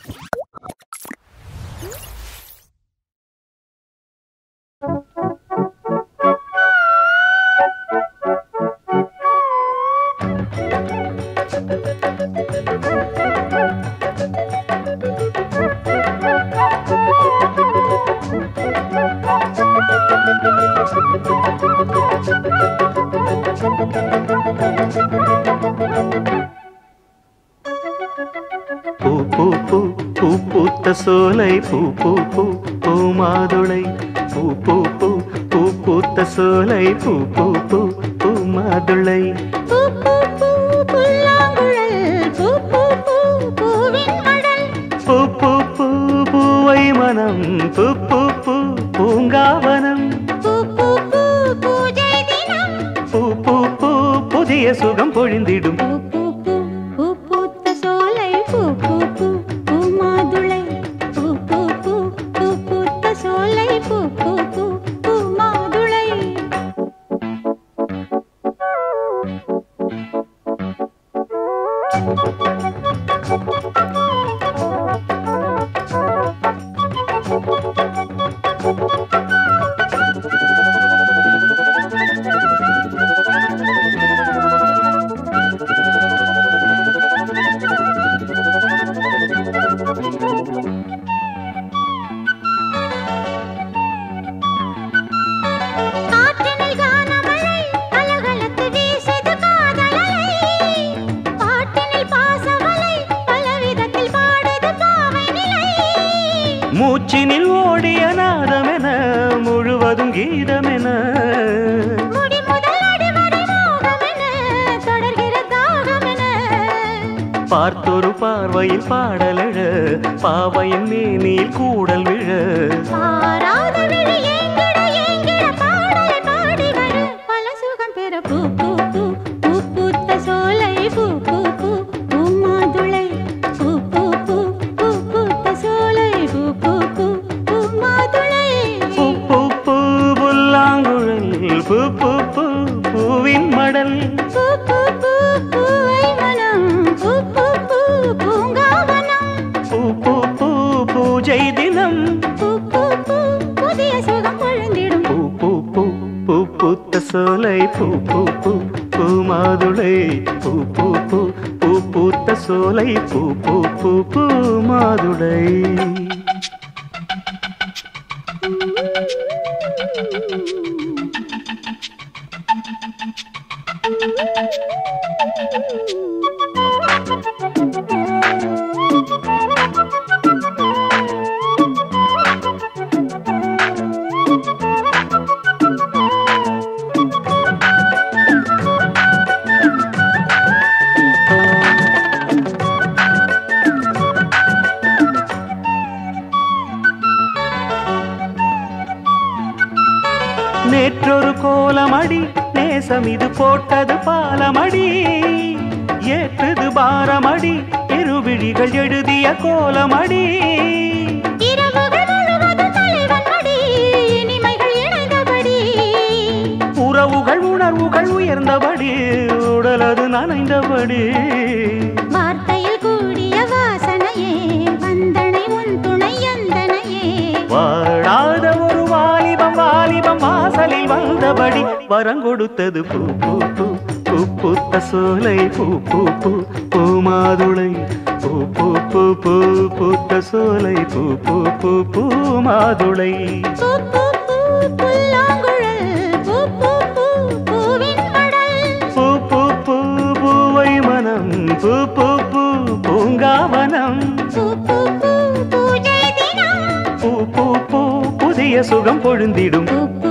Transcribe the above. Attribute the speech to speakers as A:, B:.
A: பூ பூ பூ பூ பூத்த சோலை பூ பூ பூ பூ மாதுளை பூ பூ பூ பூ பூத்த சோலை பூ பூ பூ பூ மாதுளை
B: பூ பூ பூ புல்லாங்குழல் பூ பூ பூ பூவின் மடல்
A: பூ பூ பூ பூவை மனம் பூ பூ பூ பூங்காவனம்
B: பூ பூ பூ பூஜை தினம்
A: பூ பூ பூ புதிய சுகம் பொழிந்திடும்
B: பூ பூ பூ பூ பூத்த சோலை பூ பூ பூ பூ மாதுளை பூ பூ பூ பூ பூத்த சோலை பூ பூ பூ பூ மாதுளை காற்றினில் கானமழை கலகலத்து வீசுது காதலலை பாட்டினில் பாசமலை பலவிதத்தில் பாடுது பாவை நிலை
A: மூச்சினில் ஓடிய நாதமென முழுவதும் கீதமென
B: முடி முதல் அடிவரை மோகமென தொடர்கிற தாகமென
A: பார்த்தொரு பார்வையில் பாடலழ பாவையின் மேனில் கூடல் விழ
B: பாராத விழி ஏங்கிட ஏங்கிட பாடலை பாடி வர பல சுகம் பெற பூ பூ பூ பூ பூத்த சோலை பூ பூ பூ பூ மாதுளை பூ பூ பூ பூ பூத்த சோலை பூ பூ பூ பூ மாதுளை
A: பூ பூ பூ புல்லாங்குழல் பூ பூ பூ பூவின் மடல்
B: பூ பூ பூ பூவை மனம் பூ பூ பூ பூங்காவனம்
A: பூ பூ பூ பூஜை தினம்
B: பூ பூ பூ புதிய சுகம் பொழுந்திடும்
A: பூ பூ பூ பூ பூத்த சோலை பூ பூ பூ பூ மாதுளை பூ பூ பூ பூ பூத்த சோலை பூ பூ பூ பூ மாதுளை நேற்றொரு கோலமடி நேசம் இது போட்டது பாலமடி ஏற்றது பாரமடி இருவிழிகள் எழுதிய கோலமடி
B: இரவுகள் முழுவதும் தலைவன் மடி இனிமைகள் இணைந்தபடி
A: உறவுகள் உணர்வுகள் உயர்ந்தபடி உடலது நனைந்தபடி
B: வார்த்தையில் கூடிய வாசனையே வந்தனை உன் துணை எந்தனையே
A: வாழாத ஒரு வாலிபம் வாலிபம் வாசலில் வந்தபடி வரங்கொடுத்தது பூ பூ பூ பூ பூத்த சோலை பூ பூ பூ பூ மாதுளை பூ பூ பூ பூ பூத்த சோலை பூ பூ பூ பூ மாதுளை
B: பூ பூ பூ புல்லாங்குழல் பூ பூ பூ பூவின் மடல்
A: பூ பூ பூ பூவை மனம் பூ பூ பூ பூங்காவனம்
B: பூ பூ பூ பூஜை தினம்
A: பூ பூ பூ புதிய சுகம் பொழுந்திடும்
B: பூ பூ